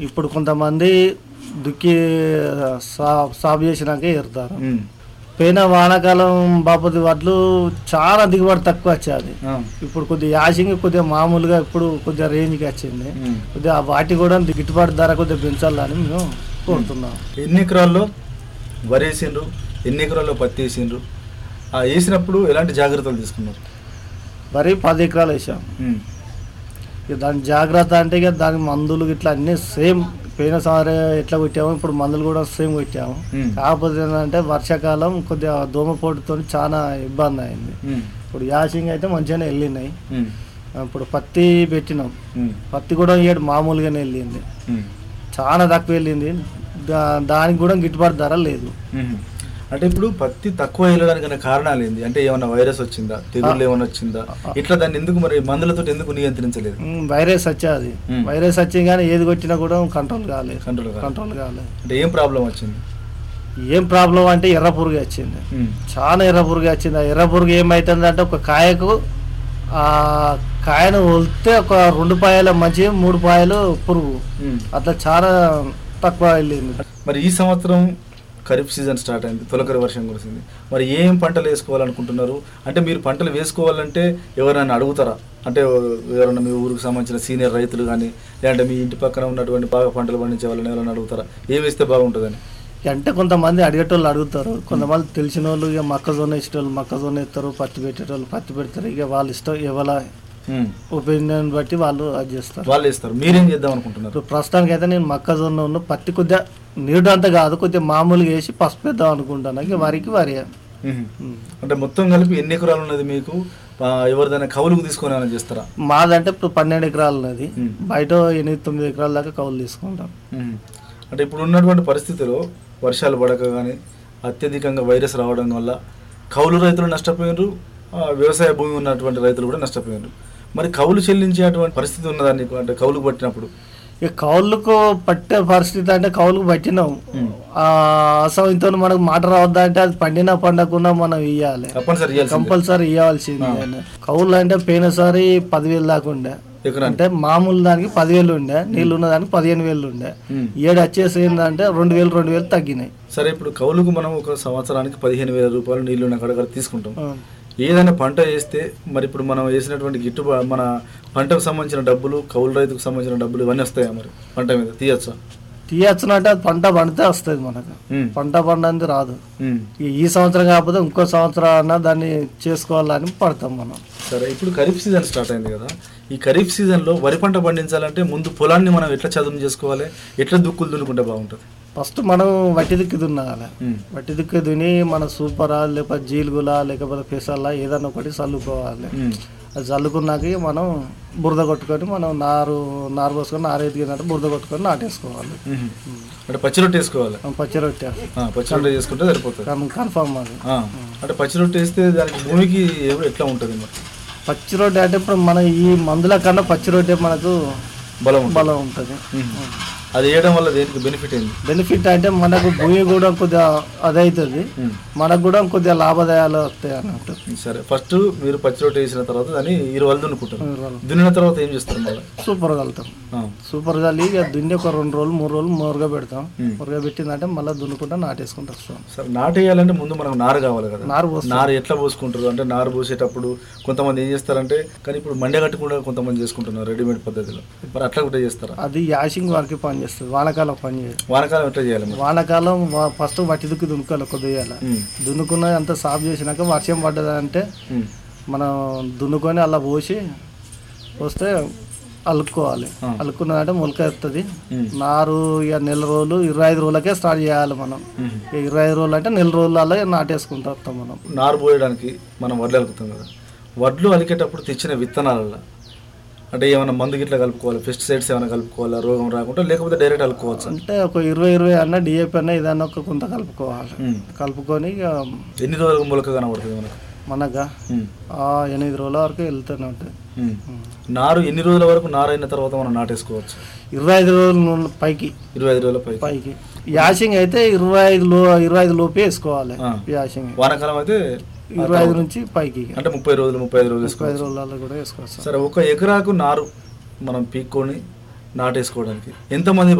ఇప్పుడు కొంతమంది దుక్కి సా- సాగు చేసినాక ఏరుతారు ఉమ్. పోయిన వానాకాలం బాపతి వడ్లు చాలా దిగుబడి తక్కువ వచ్చేది ఆ. ఇప్పుడు కొద్దిగా యాసింగ్ కొద్దిగా మామూలుగా ఇప్పుడు కొద్దిగా రేంజ్కి వచ్చింది ఉమ్. కొద్దిగా వాటి కూడా గిట్టుబాటు ధర కొద్దిగా పెంచాలని మేము కోరుతున్నాం ఎన్ని ఎకరాల్లో వరి వేసిండ్రు ఎన్ని ఎకరాల్లో పత్తి వేసిండ్రు ఆ వేసినప్పుడు ఎలాంటి జాగ్రత్తలు తీసుకున్నారు వరి పది ఎకరాలు వేసాం ఉమ్. ఇక దాని జాగ్రత్త అంటే ఇక దాని మందులు ఇట్లా అన్నీ సేమ్ పోయిన సారి ఎట్లా కొట్టాము ఇప్పుడు మందులు కూడా సేమ్ కొట్టాము ఉమ్. కాకపోతే ఏంటంటే వర్షాకాలం కొద్దిగా దోమపోటుతో చాలా ఇబ్బంది అయింది ఉమ్. ఇప్పుడు యాసింగ్ అయితే మంచిగానే వెళ్ళినాయి ఉమ్. ఇప్పుడు పత్తి పెట్టినాం ఉమ్. పత్తి కూడా ఏడు మామూలుగానే వెళ్ళింది ఉమ్. చాలా తక్కువ వెళ్ళింది దా దానికి కూడా గిట్టుబాటు ధర లేదు ఉమ్. అంటే ఇప్పుడు పత్తి తక్కువ వెళ్ళడానికి గల కారణాలు ఏంది అంటే ఏమన్నా వైరస్ వచ్చిందా తెగుళ్ళు ఏమన్నా వచ్చిందా ఇట్లా దాన్ని ఎందుకు మరి మందులతో ఎందుకు నియంత్రించలేదు ఉమ్, వైరస్ వచ్చేది ఉమ్. వైరస్ వచ్చి కానీ ఏది కొట్టినా కూడా కంట్రోల్ కాలేదు కంట్రోల్ కాదు. కంట్రోల్ కాలేదు అంటే ఏం ప్రాబ్లం వచ్చింది ఏం ప్రాబ్లం అంటే ఎర్ర పురుగు వచ్చింది ఉమ్. చాలా ఎర్ర పురుగు వచ్చింది ఆ ఎర్ర పురుగు ఏమవుతుంది అంటే ఒక కాయకు ఆ కాయను వలితే ఒక రెండు పాయల మంచి మూడు పాయలు పురుగు ఉమ్. అట్లా చాలా తక్కువ వెళ్ళింది మరి ఈ సంవత్సరం ఖరీఫ్ సీజన్ స్టార్ట్ అయింది తొలకరి వర్షం కురిసింది మరి ఏం పంటలు వేసుకోవాలనుకుంటున్నారు అంటే మీరు పంటలు వేసుకోవాలంటే ఎవరైనా అడుగుతారా అంటే ఎవరైనా మీ ఊరికి సంబంధించిన సీనియర్ రైతులు కానీ లేదంటే మీ ఇంటి పక్కన ఉన్నటువంటి బాగా పంటలు పండించే వాళ్ళని ఎవరైనా అడుగుతారా ఏం వేస్తే బాగుంటుందని అంటే కొంతమంది అడిగేటోళ్ళు అడుగుతారు కొంతమంది తెలిసిన వాళ్ళు ఇక మొక్కజొన్న ఇష్టోళ్ళు మొక్కజొన్న ఎత్తారు పత్తి పెట్టేటోళ్ళు పత్తి పెడతారు ఇక వాళ్ళ ఇష్టం ఎవరి ఉమ్. ఒపీనియన్ బట్టి వాళ్ళు అది చేస్తారు వాళ్ళు వేస్తారు మీరేం చేద్దాం అనుకుంటున్నారు ఇప్పుడు ప్రస్తుతానికి అయితే నేను మొక్కజొన్న ఉన్న పత్తి కొద్దిగా నీడు అంత కాదు కొద్దిగా మామూలుగా వేసి పసుపు వేద్దాం అనుకుంటాను ఇక వరికి వరి ఉమ్. అంటే మొత్తం కలిపి ఎన్ని ఎకరాలు ఉన్నది మీకు ఆ, ఎవరిదైనా కవులుకు తీసుకొని ఏమైనా చేస్తారా మాదంటే ఇప్పుడు పన్నెండు ఎకరాలు ఉన్నది ఉమ్. బయట ఎనిమిది తొమ్మిది ఎకరాల దాకా కౌలు తీసుకుంటాం మ్మ్. అంటే ఇప్పుడు ఉన్నటువంటి పరిస్థితిలో వర్షాలు పడక కానీ అత్యధికంగా వైరస్ రావడం వల్ల కౌలు రైతులు నష్టపోయినారు ఆ, వ్యవసాయ భూమి ఉన్నటువంటి రైతులు కూడా నష్టపోయినారు మరి కౌలు చెల్లించేటువంటి పరిస్థితి ఉన్నదా నీకు అంటే కౌలుకు పట్టినప్పుడు ఇక కౌలుకు పట్టే పరిస్థితి అంటే కౌలుకు పట్టినాం ఉమ్. ఆ అసౌంతో మనకు మాట రావద్దా అంటే అది పండినా పండకుండా మనం ఇవ్వాలి తప్పనిసరి ఇవ్వాల్సిందే. కంపల్సరీ ఇవ్వాల్సిందే కౌలు అంటే పోయినసారి పదివేలు దాకా ఉండే ఎకరానికి అంటే మామూలు దానికి పదివేలు ఉండే నీళ్ళు ఉన్న దానికి పదిహేను వేలు ఉండే ఉమ్. ఏడు వచ్చేసి ఏంటంటే రెండు వేలు రెండు వేలు తగ్గినాయి సరే ఇప్పుడు కౌలుకు మనం ఒక సంవత్సరానికి పదిహేను వేల రూపాయలు నీళ్లు ఉన్న కాడ తీసుకుంటాం ఆ. ఏదైనా పంట వేస్తే మరి ఇప్పుడు మనం వేసినటువంటి గిట్టుబా మన పంటకు సంబంధించిన డబ్బులు కౌలు రైతుకు సంబంధించిన డబ్బులు ఇవన్నీ వస్తాయా మరి పంట మీద తీయచ్చా తీయచ్చునంటే అది పంట పండితే వస్తుంది మనకు ఉమ్. పంట పండింది రాదు ఉమ్. ఈ- ఈ సంవత్సరం కాకపోతే ఇంకో సంవత్సరం అన్నా దాన్ని చేసుకోవాలని పడతాం మనం సరే ఇప్పుడు ఖరీఫ్ సీజన్ స్టార్ట్ అయింది కదా ఈ ఖరీఫ్ సీజన్లో వరి పంట పండించాలంటే ముందు పొలాన్ని మనం ఎట్లా చదును చేసుకోవాలి ఎట్లా దుక్కులు దున్నుకుంటే బాగుంటుంది ఫస్ట్ మనం వట్టి దిక్కు దున్నాలి ఉమ్. వట్టి దిక్కు దుని మన సూపరా లేకపోతే జీలుగులా లేకపోతే పెసల్లా ఏదన్నా ఒకటి చల్లుకోవాలి ఉమ్. అది చల్లుకున్నాక ఇక మనం బురద కొట్టుకొని మనం నారు నారు పోసుకొని నారు ఎదిగినట్టు బురద కొట్టుకొని నాటేసుకోవాలి ఉమ్. అంటే పచ్చి రొట్టె వేసుకోవాలి పచ్చి రొట్టె ఆ, పచ్చి రొట్టె చేసుకుంటే సరిపోతుంది కన్ఫామ్ అది ఆ, అంటే పచ్చి రొట్టె వేస్తే దానికి భూమికి ఏ- ఎట్లా ఉంటుంది మరి పచ్చి రొట్టె అంటే ఇప్పుడు మన ఈ మందుల కన్నా పచ్చి రొట్టె మనకు బలం ఉంటుంది బలం ఉంటుంది ఉమ్. అది వేయడం వల్ల దేనికి బెనిఫిట్ ఏంది బెనిఫిట్ అంటే మనకు భూమి కూడా కొద్దిగా అదవుతుంది ఉమ్. మనకు కూడా కొద్దిగా లాభదాయాలు వస్తాయి అన్నట్టు సరే ఫస్ట్ మీరు పచ్చి రొట్టె వేసిన తర్వాత దాన్ని ఇరువలు దున్నుకుంటారు దున్నిన తర్వాత ఏం చేస్తారు మళ్ళీ సూపర్ కలుతాం సూపర్ చల్లి ఇక దున్ని ఒక రెండు రోజులు మూడు రోజులు మురగా పెడతాం ఉమ్. మురగా పెట్టిందంటే మళ్ళీ దున్నుకుంటా నాటేసుకుంటా వస్తాం సరే నాటేయాలంటే ముందు మనకు నారు కావాలి కదా నారు పోస్తాం నారు ఎట్లా పోసుకుంటారు అంటే నారు పోసేటప్పుడు కొంతమంది ఏం చేస్తారంటే కానీ ఇప్పుడు మండే కట్టుకుండా కొంతమంది చేసుకుంటున్నారు రెడీమేడ్ పద్ధతిలో మరి అట్లా కూడా చేస్తారా అది యాషింగ్ వరకు పని చేస్తుంది వానాకాలం పని చేయదు వానకాలం ఎట్లా చేయాలి మరి వానాకాలం ఫస్ట్ మట్టి దుక్కి దున్నుకోవాలి కొద్దిగా ఉమ్, దున్నుకున్న అంత సాఫ్ చేసినాక వర్షం పడ్డదంటే ఉమ్, మనం దున్నుకొని అలా పోసి వస్తే అలుక్కోవాలి ఆ. అలుక్కున్నదంటే మొలక ఎత్తుంది ఉమ్, నారు ఇక నెల రోజులు ఇరవై ఐదు రోజులకే స్టార్ట్ చేయాలి మనం ఉమ్. ఇక ఇరవై ఐదు రోజులు అంటే నెల రోజులలో నాటేసుకుంటూ వస్తాం మనం నారు పోయడానికి మనం వడ్లు అలుకుతాం కదా వడ్లు అలికేటప్పుడు తెచ్చిన విత్తనాలలో అంటే ఏమైనా మందు గిట్లా కలుపుకోవాలి పెస్టిసైడ్స్ ఏమైనా కలుపుకోవాలా రోగం రాకుండా లేకపోతే డైరెక్ట్ అలుకోవచ్చు అంటే ఒక ఇరవై ఇరవై అన్న డిఏపి అన్న ఏదన్నా ఒక కొంత కలుపుకోవాలి ఉమ్. కలుపుకొని ఇక ఎన్ని రోజులకు మొలక కనబడుతుంది మనకు మనగా ఉమ్, ఆ ఎనిమిది రోజుల వరకు వెళ్తూనే ఉంటుంది ఉమ్. నారు ఎన్ని రోజుల వరకు నారు అయిన తర్వాత మనం నాటేసుకోవచ్చు ఇరవై ఐదు రోజుల నుండి పైకి ఇరవై ఐదు రోజుల పై పైకి యాసింగ్ అయితే ఇరవై ఐదు లో ఇరవై ఐదు లోపే వేసుకోవాలి ఆ. యాసింగ్ వానాకాలం అయితే ఇరవై ఐదు నుంచి పైకి ఇక. అంటే ముప్పై రోజులు ముప్పై ఐదు రోజులు ముప్పై ఐదు వేసుకోవచ్చు రోజులలో కూడా వేసుకోవచ్చు సరే ఒక ఎకరాకు నారు మనం పీక్కొని నాటేసుకోవడానికి ఎంతమంది